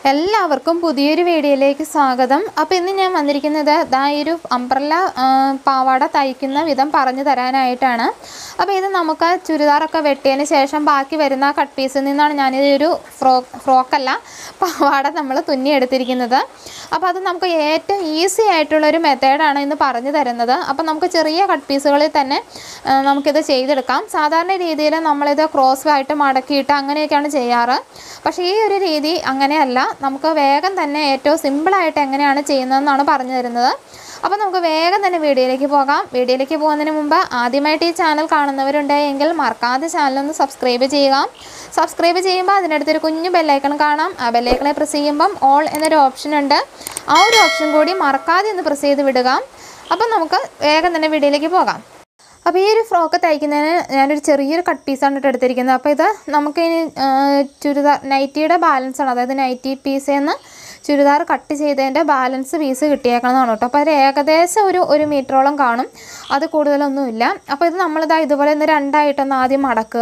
എല്ലാവർക്കും പുതിയൊരു വീഡിയോയിലേക്ക് സ്വാഗതം അപ്പോൾ ഇന്ന് ഞാൻ വന്നിരിക്കുന്നത് ദാ ഈ ഒരു അംബ്രല്ല പാവാട തയ്ക്കുന്ന വിധം പറഞ്ഞു തരാനായിട്ടാണ് അപ്പോൾ ഇത് നമുക്ക് ചുരിദാറൊക്കെ വെട്ടിയതിന് ശേഷം ബാക്കി വരുന്ന കട്ട് പീസിൽ നിന്നാണ് ഞാനിത് ഒരു ഫ്രോക്ക് ഫ്രോക്കല്ല പാവാട നമ്മൾ തുന്നിയെടുത്തിരിക്കുന്നത് അപ്പോൾ അത് നമുക്ക് ഏറ്റവും ഈസി ആയിട്ടുള്ളൊരു മെത്തേഡാണ് ഇന്ന് പറഞ്ഞു തരുന്നത് അപ്പോൾ നമുക്ക് ചെറിയ കട്ട് പീസുകളിൽ തന്നെ ആ, നമുക്കിത് ചെയ്തെടുക്കാം സാധാരണ രീതിയിൽ നമ്മളിത് ക്രോസ് ആയിട്ട് മടക്കിയിട്ട് അങ്ങനെയൊക്കെയാണ് ചെയ്യാറ് പക്ഷേ ഈ ഒരു രീതി അങ്ങനെയല്ല നമുക്ക് വേഗം തന്നെ ഏറ്റവും സിമ്പിളായിട്ട് എങ്ങനെയാണ് ചെയ്യുന്നതെന്നാണ് പറഞ്ഞു തരുന്നത് അപ്പോൾ നമുക്ക് വേഗം തന്നെ വീഡിയോയിലേക്ക് പോകാം വീഡിയോയിലേക്ക് പോകുന്നതിന് മുമ്പ് ആദ്യമായിട്ട് ഈ ചാനൽ കാണുന്നവരുണ്ടെങ്കിൽ മറക്കാതെ ചാനലൊന്ന് സബ്സ്ക്രൈബ് ചെയ്യുക സബ്സ്ക്രൈബ് ചെയ്യുമ്പോൾ അതിനടുത്തൊരു കുഞ്ഞു ബെല്ലൈക്കൺ കാണാം ആ ബെല്ലൈക്കണെ പ്രസ് ചെയ്യുമ്പം ഓൾ എന്നൊരു ഓപ്ഷൻ ഉണ്ട് ആ ഒരു ഓപ്ഷൻ കൂടി മറക്കാതെ ഒന്ന് പ്രസ് ചെയ്ത് വിടുക അപ്പം നമുക്ക് വേഗം തന്നെ വീഡിയോയിലേക്ക് പോകാം അപ്പോൾ ഈ ഒരു ഫ്രോക്ക് തയ്ക്കുന്നതിന് ഞാനൊരു ചെറിയൊരു കട്ട് പീസാണ് കേട്ടോ എടുത്തിരിക്കുന്നത് അപ്പോൾ ഇത് നമുക്ക് ഇനി ആ, ചുരിദാർ നൈറ്റിയുടെ ബാലൻസ് ആണ് അതായത് നൈറ്റി പീസിൽ നിന്ന് ചുരിദാർ കട്ട് ചെയ്തതിൻ്റെ ബാലൻസ് പീസ് കിട്ടിയേക്കണമെന്നാണ് കേട്ടോ അപ്പോൾ അത് ഏകദേശം ഒരു ഒരു മീറ്ററോളം കാണും അത് കൂടുതലൊന്നുമില്ല അപ്പോൾ ഇത് നമ്മളിതാ ഇതുപോലെ ഒന്ന് രണ്ടായിട്ടൊന്ന് ആദ്യം മടക്കുക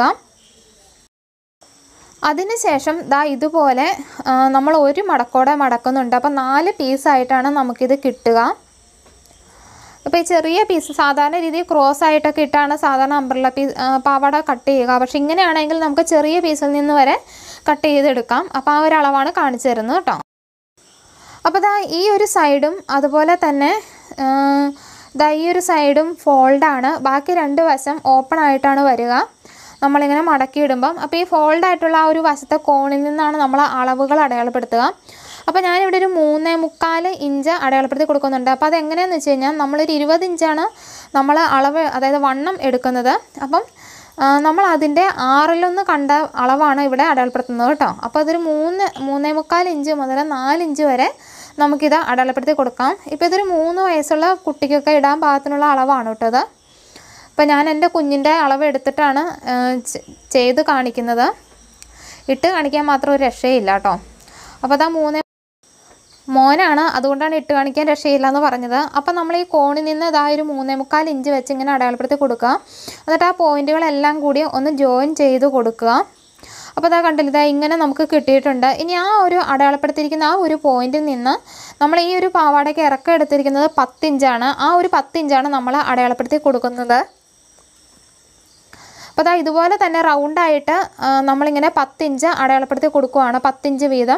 അതിനുശേഷം ദാ ഇതുപോലെ ആ, നമ്മൾ ഒരു മടക്കോടെ മടക്കുന്നുണ്ട് അപ്പോൾ നാല് പീസായിട്ടാണ് നമുക്കിത് കിട്ടുക ഇപ്പോൾ ഈ ചെറിയ പീസ് സാധാരണ രീതിയിൽ ക്രോസ് ആയിട്ടൊക്കെ ഇട്ടാണ് സാധാരണ അംബ്രല്ല പീസ് പാവാട കട്ട് ചെയ്യുക പക്ഷേ ഇങ്ങനെയാണെങ്കിൽ നമുക്ക് ചെറിയ പീസിൽ നിന്ന് വരെ കട്ട് ചെയ്തെടുക്കാം അപ്പോൾ ആ ഒരു അളവാണ് കാണിച്ചു തരുന്നത് കേട്ടോ അപ്പോൾ ദാ ഈ ഒരു സൈഡും അതുപോലെ തന്നെ ആ, ദാ ഈ ഒരു സൈഡും ഫോൾഡാണ് ബാക്കി രണ്ട് വശം ഓപ്പൺ ആയിട്ടാണ് വരിക നമ്മളിങ്ങനെ മടക്കി ഇടുമ്പം അപ്പോൾ ഈ ഫോൾഡ് ആയിട്ടുള്ള ആ ഒരു വശത്തെ കോണിൽ നിന്നാണ് നമ്മൾ അളവുകൾ അടയാളപ്പെടുത്തുക അപ്പോൾ ഞാനിവിടെ ഒരു മൂന്നേ മുക്കാൽ ഇഞ്ച് അടയാളപ്പെടുത്തി കൊടുക്കുന്നുണ്ട് അപ്പോൾ അതെങ്ങനെയാണെന്ന് വെച്ച് കഴിഞ്ഞാൽ നമ്മളൊരു ഇരുപത് ഇഞ്ചാണ് നമ്മൾ അളവ് അതായത് വണ്ണം എടുക്കുന്നത് അപ്പം ആ, നമ്മൾ അതിൻ്റെ ആറിലൊന്ന് കണ്ട അളവാണ് ഇവിടെ അടയാളപ്പെടുത്തുന്നത് കേട്ടോ അപ്പോൾ അതൊരു മൂന്ന് മൂന്നേ മുക്കാൽ ഇഞ്ച് മുതൽ നാല് ഇഞ്ച് വരെ നമുക്കിത് അടയാളപ്പെടുത്തി കൊടുക്കാം ഇപ്പോൾ ഇതൊരു മൂന്ന് വയസ്സുള്ള കുട്ടിക്കൊക്കെ ഇടാൻ പാകത്തിനുള്ള അളവാണ് കേട്ടോ ഇത് അപ്പോൾ ഞാൻ എൻ്റെ കുഞ്ഞിൻ്റെ അളവ് എടുത്തിട്ടാണ് ആ, ചെ- ചെയ്ത് കാണിക്കുന്നത് ഇട്ട് കാണിക്കാൻ മാത്രം ഒരു രക്ഷയില്ല കേട്ടോ അപ്പോൾ അതാ മൂന്ന് മോനാണ് അതുകൊണ്ടാണ് ഇട്ട് കാണിക്കാൻ രക്ഷയില്ല എന്ന് പറഞ്ഞത് അപ്പം നമ്മൾ ഈ കോണിൽ നിന്ന് ഇതാ ഒരു മൂന്നേ മുക്കാൽ ഇഞ്ച് വെച്ച് ഇങ്ങനെ അടയാളപ്പെടുത്തി കൊടുക്കുക എന്നിട്ട് ആ പോയിന്റുകളെല്ലാം കൂടി ഒന്ന് ജോയിൻ ചെയ്ത് കൊടുക്കുക അപ്പോൾ ഇതാ കണ്ടില്ല ഇതാ ഇങ്ങനെ നമുക്ക് കിട്ടിയിട്ടുണ്ട് ഇനി ആ ഒരു അടയാളപ്പെടുത്തിയിരിക്കുന്ന ആ ഒരു പോയിന്റിൽ നിന്ന് നമ്മൾ ഈ ഒരു പാവാടയ്ക്ക് ഇറക്കം എടുത്തിരിക്കുന്നത് പത്തിഞ്ചാണ് ആ ഒരു പത്തിഞ്ചാണ് നമ്മൾ അടയാളപ്പെടുത്തി കൊടുക്കുന്നത് അപ്പോൾ അതാ ഇതുപോലെ തന്നെ റൗണ്ടായിട്ട് ആ, നമ്മളിങ്ങനെ പത്തിഞ്ച് അടയാളപ്പെടുത്തി കൊടുക്കുവാണ് പത്തിഞ്ച് വീതം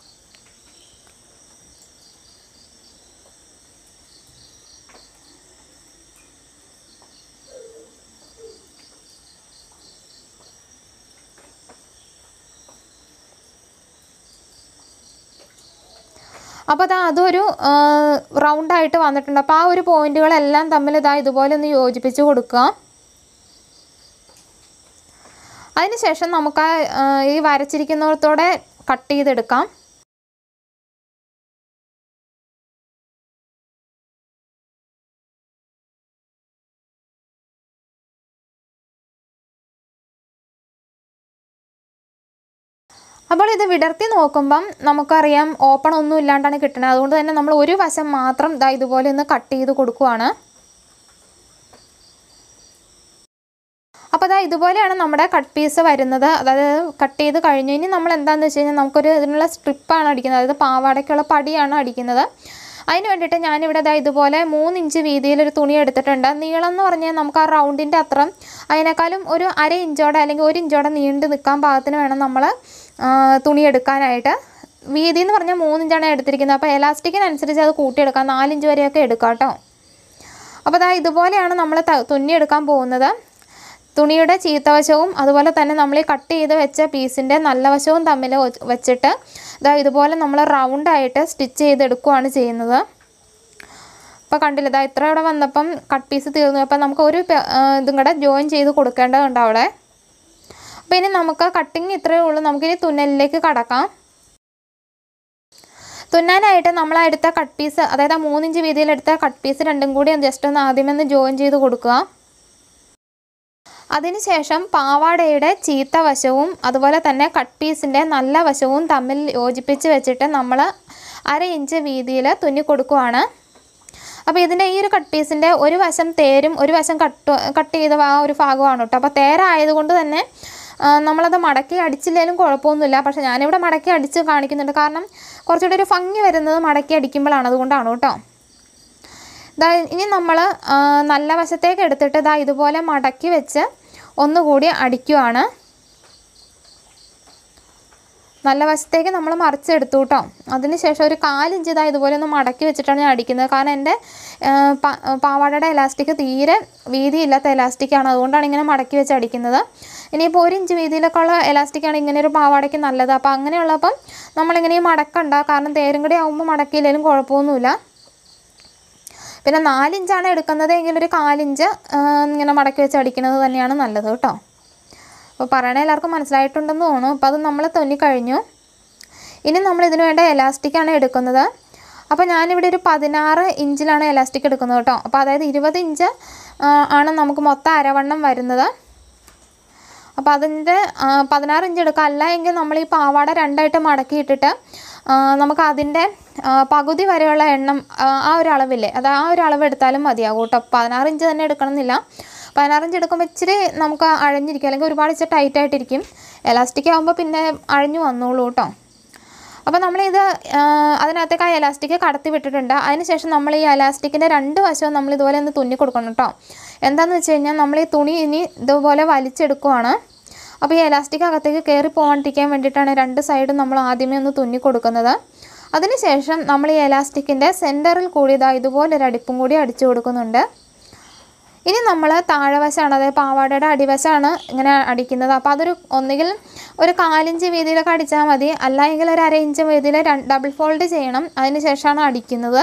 അപ്പോൾ അതാ അതൊരു റൗണ്ടായിട്ട് വന്നിട്ടുണ്ട് അപ്പോൾ ആ ഒരു പോയിന്റുകളെല്ലാം തമ്മിൽ ഇതാ ഇതുപോലെ ഒന്ന് യോജിപ്പിച്ച് കൊടുക്കുക അതിനുശേഷം നമുക്ക് ആ, ആ, ഈ വരച്ചിരിക്കുന്നിടത്തോടെ കട്ട് ചെയ്തെടുക്കാം അപ്പോൾ ഇത് വിടർത്തി നോക്കുമ്പം നമുക്കറിയാം ഓപ്പൺ ഒന്നും ഇല്ലാണ്ടാണ് കിട്ടുന്നത് അതുകൊണ്ട് തന്നെ നമ്മൾ ഒരു വശം മാത്രം ദാ ഇതുപോലെ ഒന്ന് കട്ട് ചെയ്ത് കൊടുക്കുവാണ് അപ്പോൾ അതാ ഇതുപോലെയാണ് നമ്മുടെ കട്ട് പീസ് വരുന്നത് അതായത് കട്ട് ചെയ്ത് കഴിഞ്ഞ് ഇനി നമ്മൾ എന്താണെന്ന് വെച്ച് കഴിഞ്ഞാൽ നമുക്കൊരു ഇതിനുള്ള സ്ട്രിപ്പാണ് അടിക്കുന്നത് അതായത് പാവാടയ്ക്കുള്ള പടിയാണ് അടിക്കുന്നത് അതിന് വേണ്ടിയിട്ട് ഞാനിവിടെ ദാ ഇതുപോലെ മൂന്ന് ഇഞ്ച് വീതിയിലൊരു തുണി എടുത്തിട്ടുണ്ട് നീളം എന്ന് പറഞ്ഞാൽ നമുക്ക് ആ റൗണ്ടിൻ്റെ അത്ര അതിനേക്കാളും ഒരു അര ഇഞ്ചോടെ അല്ലെങ്കിൽ ഒരു ഇഞ്ചോടെ നീണ്ടു നിൽക്കാൻ പാകത്തിന് വേണം നമ്മൾ തുണി എടുക്കാനായിട്ട് വീതി എന്ന് പറഞ്ഞാൽ മൂന്നിഞ്ചാണ് എടുത്തിരിക്കുന്നത് അപ്പോൾ എലാസ്റ്റിക്കിനനുസരിച്ച് അത് കൂട്ടിയെടുക്കാം നാലിഞ്ച് വരെയൊക്കെ എടുക്കാം കേട്ടോ അപ്പോൾ ദാ ഇതുപോലെയാണ് നമ്മൾ തുന്നിയെടുക്കാൻ പോകുന്നത് തുണിയുടെ ചീത്തവശവും അതുപോലെ തന്നെ നമ്മൾ ഈ കട്ട് ചെയ്ത് വെച്ച പീസിൻ്റെ നല്ല വശവും തമ്മിൽ ഒ- വെച്ചിട്ട് ഇതാ ഇതുപോലെ നമ്മൾ റൗണ്ടായിട്ട് സ്റ്റിച്ച് ചെയ്തെടുക്കുകയാണ് ചെയ്യുന്നത് ഇപ്പോൾ കണ്ടില്ല ഇതാ ഇത്ര ഇവിടെ വന്നപ്പം കട്ട് പീസ് തീർന്നു അപ്പം നമുക്ക് ഒരു പെ- ആ, ഇതും കൂടെ ജോയിൻ ചെയ്ത് കൊടുക്കേണ്ടതുണ്ട് അവിടെ അപ്പോൾ ഇനി നമുക്ക് കട്ടിങ് ഇത്രയേ ഉള്ളൂ നമുക്കിനി തുന്നലിലേക്ക് കടക്കാം തുന്നാനായിട്ട് നമ്മൾ എടുത്ത കട്ട് പീസ് അതായത് ആ മൂന്നിഞ്ച് വീതിയിലെടുത്ത കട്ട് പീസ് രണ്ടും കൂടി ജസ്റ്റ് ഒന്ന് ആദ്യമേ ഒന്ന് ജോയിൻ ചെയ്ത് കൊടുക്കുക അതിനുശേഷം പാവാടയുടെ ചീത്ത വശവും അതുപോലെ തന്നെ കട്ട് പീസിൻ്റെ നല്ല വശവും തമ്മിൽ യോജിപ്പിച്ച് വെച്ചിട്ട് നമ്മൾ അര ഇഞ്ച് വീതിയിൽ തുന്നി കൊടുക്കുവാണ് അപ്പോൾ ഇതിൻ്റെ ഈ ഒരു കട്ട് പീസിൻ്റെ ഒരു വശം തേരും ഒരു വശം കട്ട് കട്ട് ചെയ്ത ആ ഒരു ഭാഗമാണ് കേട്ടോ അപ്പോൾ തേരായതുകൊണ്ട് തന്നെ ആ, നമ്മളത് മടക്കി അടിച്ചില്ലെങ്കിലും കുഴപ്പമൊന്നുമില്ല പക്ഷേ ഞാനിവിടെ മടക്കി അടിച്ച് കാണിക്കുന്നുണ്ട് കാരണം കുറച്ചുകൂടി ഒരു ഭംഗി വരുന്നത് മടക്കി അടിക്കുമ്പോഴാണ് അതുകൊണ്ടാണ് കേട്ടോ ദാ ഇനി നമ്മൾ നല്ല വശത്തേക്ക് എടുത്തിട്ട് ദാ ഇതുപോലെ മടക്കി വെച്ച് ഒന്നുകൂടി അടിക്കുവാണ് നല്ല വശത്തേക്ക് നമ്മൾ മറിച്ചെടുത്തു കേട്ടോ അതിനുശേഷം ഒരു കാലിഞ്ച് ഇതാ ഇതുപോലെ ഒന്ന് മടക്കി വെച്ചിട്ടാണ് ഞാൻ അടിക്കുന്നത് കാരണം എൻ്റെ ആ, പ- പാവാടയുടെ എലാസ്റ്റിക് തീരെ വീതിയില്ലാത്ത എലാസ്റ്റിക്കാണ് അതുകൊണ്ടാണ് ഇങ്ങനെ മടക്കി വെച്ച് അടിക്കുന്നത് ഇനിയിപ്പോൾ ഒരു ഇഞ്ച് വീതിയിലൊക്കെ ഉള്ള എലാസ്റ്റിക്കാണ് ഇങ്ങനെ ഒരു പാവാടയ്ക്ക് നല്ലത് അപ്പോൾ അങ്ങനെയുള്ളപ്പം നമ്മളിങ്ങനെ ഈ മടക്കണ്ട കാരണം തേരും കൂടി ആകുമ്പോൾ മടക്കിയില്ലെങ്കിലും കുഴപ്പമൊന്നുമില്ല പിന്നെ നാലിഞ്ചാണ് എടുക്കുന്നത് എങ്കിൽ ഒരു കാലിഞ്ച് ആ, ഇങ്ങനെ മടക്കി വെച്ച് അടിക്കുന്നത് തന്നെയാണ് നല്ലത് കേട്ടോ അപ്പോൾ പറയണ എല്ലാവർക്കും മനസ്സിലായിട്ടുണ്ടെന്ന് തോന്നുന്നു അപ്പോൾ അത് നമ്മൾ തുന്നി കഴിഞ്ഞു ഇനി നമ്മൾ ഇതിന് വേണ്ട എലാസ്റ്റിക്കാണ് എടുക്കുന്നത് അപ്പോൾ ഞാനിവിടെ ഒരു പതിനാറ് ഇഞ്ചിലാണ് എലാസ്റ്റിക് എടുക്കുന്നത് കേട്ടോ അപ്പോൾ അതായത് ഇരുപത് ഇഞ്ച് ആ, ആണ് നമുക്ക് മൊത്തം അരവണ്ണം വരുന്നത് അപ്പോൾ അതിൻ്റെ പതിനാറ് ഇഞ്ച് എടുക്കുക അല്ല എങ്കിൽ നമ്മൾ ഈ പാവാട രണ്ടായിട്ട് മടക്കിയിട്ടിട്ട് ആ, നമുക്ക് അതിൻ്റെ ആ, പകുതി വരെയുള്ള എണ്ണം ആ, ആ ഒരു അളവില്ലേ അത് ആ ഒരു അളവ് എടുത്താലും മതിയാകും കേട്ടോ പതിനാറ് ഇഞ്ച് തന്നെ എടുക്കണമെന്നില്ല പതിനാറ് ഇഞ്ച് എടുക്കുമ്പോൾ ഇച്ചിരി നമുക്ക് അഴഞ്ഞിരിക്കും അല്ലെങ്കിൽ ഒരുപാട് ഇച്ചിരി ടൈറ്റ് ആയിട്ടിരിക്കും എലാസ്റ്റിക് ആകുമ്പോൾ പിന്നെ അഴിഞ്ഞു വന്നോളൂ കേട്ടോ അപ്പോൾ നമ്മളിത് ആ, അതിനകത്തേക്ക് ആ എലാസ്റ്റിക് കടത്തി വിട്ടിട്ടുണ്ട് അതിനുശേഷം നമ്മൾ ഈ എലാസ്റ്റിക്കിൻ്റെ രണ്ട് വശവും നമ്മൾ ഇതുപോലെ ഒന്ന് തുന്നി കൊടുക്കണം കേട്ടോ എന്താണെന്ന് വെച്ച് കഴിഞ്ഞാൽ നമ്മൾ ഈ തുണി ഇനി ഇതുപോലെ വലിച്ചെടുക്കുവാണ് അപ്പോൾ ഈ എലാസ്റ്റിക് അകത്തേക്ക് കയറി പോകാണ്ടിരിക്കാൻ വേണ്ടിയിട്ടാണ് രണ്ട് സൈഡും നമ്മൾ ആദ്യമേ ഒന്ന് തുന്നി കൊടുക്കുന്നത് അതിനുശേഷം നമ്മൾ ഈ എലാസ്റ്റിക്കിൻ്റെ സെൻറ്ററിൽ കൂടി ഇതാ ഇതുപോലെ ഒരു അടിപ്പും കൂടി അടിച്ചു കൊടുക്കുന്നുണ്ട് ഇനി നമ്മൾ താഴെവശമാണ് അതായത് പാവാടയുടെ അടിവശമാണ് ഇങ്ങനെ അടിക്കുന്നത് അപ്പോൾ അതൊരു ഒന്നുകിൽ ഒരു കാലിഞ്ച് വീതിയിലൊക്കെ അടിച്ചാൽ മതി അല്ല എങ്കിൽ ഒരു അര ഇഞ്ച് വീതിയിൽ ഡബിൾ ഫോൾഡ് ചെയ്യണം അതിന് ശേഷമാണ് അടിക്കുന്നത്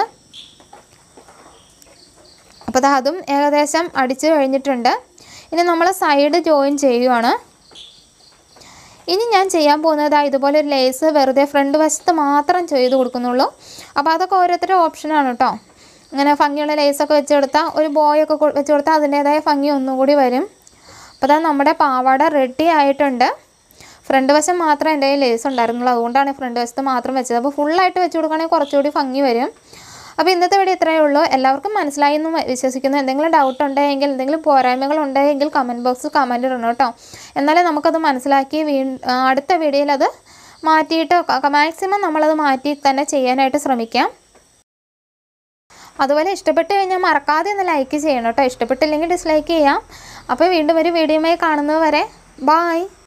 അപ്പോൾ ദാ അതും ഏകദേശം അടിച്ച് കഴിഞ്ഞിട്ടുണ്ട് ഇനി നമ്മൾ സൈഡ് ജോയിൻ ചെയ്യുവാണ് ഇനി ഞാൻ ചെയ്യാൻ പോകുന്നത് ദാ ഇതുപോലെ ഒരു ലേസ് വെറുതെ ഫ്രണ്ട് വശത്ത് മാത്രം ചെയ്ത് കൊടുക്കുന്നുള്ളൂ അപ്പോൾ അതൊക്കെ ഓരോരുത്തരുടെ ഓപ്ഷനാണ് കേട്ടോ ഇങ്ങനെ ഭംഗിയുള്ള ലേസൊക്കെ വെച്ച് കൊടുത്താൽ ഒരു ബോയൊക്കെ കൊ- വെച്ച് കൊടുത്താൽ അതിൻ്റേതായ ഭംഗി ഒന്നും കൂടി വരും അപ്പോൾ അതാ നമ്മുടെ പാവാട റെഡി ആയിട്ടുണ്ട് ഫ്രണ്ട് വശം മാത്രം എൻ്റെ കയ്യിൽ ലേസ് ഉണ്ടായിരുന്നുള്ളൂ അതുകൊണ്ടാണ് ഫ്രണ്ട് വശത്ത് മാത്രം വെച്ചത് അപ്പോൾ ഫുള്ളായിട്ട് വെച്ച് കൊടുക്കുകയാണെങ്കിൽ കുറച്ചുകൂടി ഭംഗി വരും അപ്പോൾ ഇന്നത്തെ വീഡിയോ ഇത്രയേ ഉള്ളൂ എല്ലാവർക്കും മനസ്സിലായി എന്ന് വിശ്വസിക്കുന്നു എന്തെങ്കിലും ഡൗട്ട് ഉണ്ടെങ്കിൽ എന്തെങ്കിലും പോരായ്മകൾ ഉണ്ടെങ്കിൽ കമൻറ്റ് ബോക്സിൽ കമൻറ്റ് ഇടണം കേട്ടോ എന്നാലേ നമുക്കത് മനസ്സിലാക്കി വീ ആ, അടുത്ത വീഡിയോയിൽ അത് മാറ്റിയിട്ട് മാക്സിമം നമ്മളത് മാറ്റി തന്നെ ചെയ്യാനായിട്ട് ശ്രമിക്കാം അതുപോലെ ഇഷ്ടപ്പെട്ട് കഴിഞ്ഞാൽ മറക്കാതെ ഒന്ന് ലൈക്ക് ചെയ്യണം കേട്ടോ ഇഷ്ടപ്പെട്ടില്ലെങ്കിൽ ഡിസ്ലൈക്ക് ചെയ്യാം അപ്പോൾ വീണ്ടും ഒരു വീഡിയോയുമായി കാണുന്നത് വരെ ബായ്